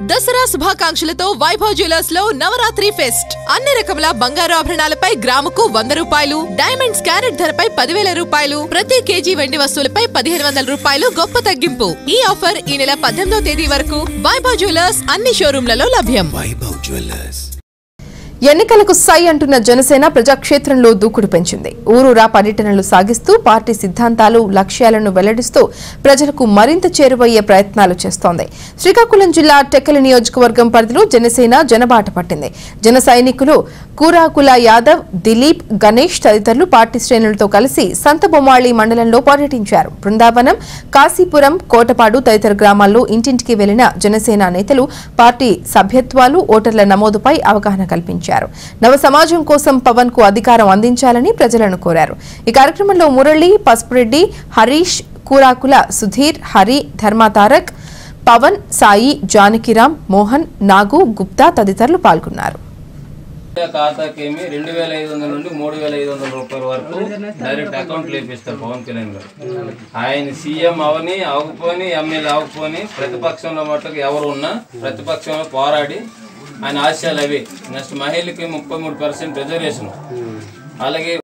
Dasara శుభాకాంక్షలతో Vaibhav jewellers లో Navratri pest అన్ని రకముల బంగారు ఆభరణాలపై గ్రాముకు వంద రూపాయలు డైమండ్స్ క్యారెట్ ధరపై పదివేల రూపాయలు ప్రతి కేజీ వెండి వస్తువులపై పదిహేను వందల రూపాయలు గొప్ప తగ్గింపు ఈ ఆఫర్ ఈ నెల పద్దెనిమిదో తేదీ వరకు వైభవ్ జ్యువెలర్స్ అన్ని షోరూంలలో లభ్యం వైభవ్ జ్యువెలర్స్ ఎన్నికలకు సై అంటున్న జనసేన ప్రజాక్షేత్రంలో దూకుడు పెంచింది ఊరూరా పర్యటనలు సాగిస్తూ పార్టీ సిద్ధాంతాలు లక్ష్యాలను వెల్లడిస్తూ ప్రజలకు మరింత చేరువయ్యే ప్రయత్నాలు చేస్తోంది శ్రీకాకుళం జిల్లా టెక్కలి నియోజకవర్గం పరిధిలో జనసేన జనబాట పట్టింది జన సైనికులు కూరాకుల యాదవ్ దిలీప్ గణేష్ తదితరులు పార్టీ శ్రేణులతో కలిసి సంతబొమ్మాళి మండలంలో పర్యటించారు బృందావనం కాశీపురం కోటపాడు తదితర గ్రామాల్లో ఇంటింటికి వెళ్లిన జనసేన నేతలు పార్టీ సభ్యత్వాలు ఓటర్ల నమోదుపై అవగాహన కల్పించారు నవ సమాజం కోసం పవన్ కు అధికారం అందించాలని ప్రజలను కోరారు ఈ కార్యక్రమంలో మురళి పసుపురెడ్డి హరీష్ కూరాకుల సుధీర్ హరి ధర్మాతారక్ పవన్ సాయి జానకిరామ్ మోహన్ నాగు గుప్తా తదితరులు పాల్గొన్నారు ఖాతాకేమి రెండు వేల ఐదు వందల నుండి మూడు వేల ఐదు వందల రూపాయల వరకు డైరెక్ట్ అకౌంట్ లేపిస్తారు పవన్ కళ్యాణ్ గారు ఆయన సీఎం అవని అవకపోని ఎమ్మెల్యే అవకపోని ప్రతిపక్షంలో మట్టుకు ఎవరు ఉన్నా ప్రతిపక్షంలో పోరాడి ఆయన ఆశయాలు అవి నెక్స్ట్ మహిళకి ముప్పై మూడు పర్సెంట్ రిజర్వేషన్ అలాగే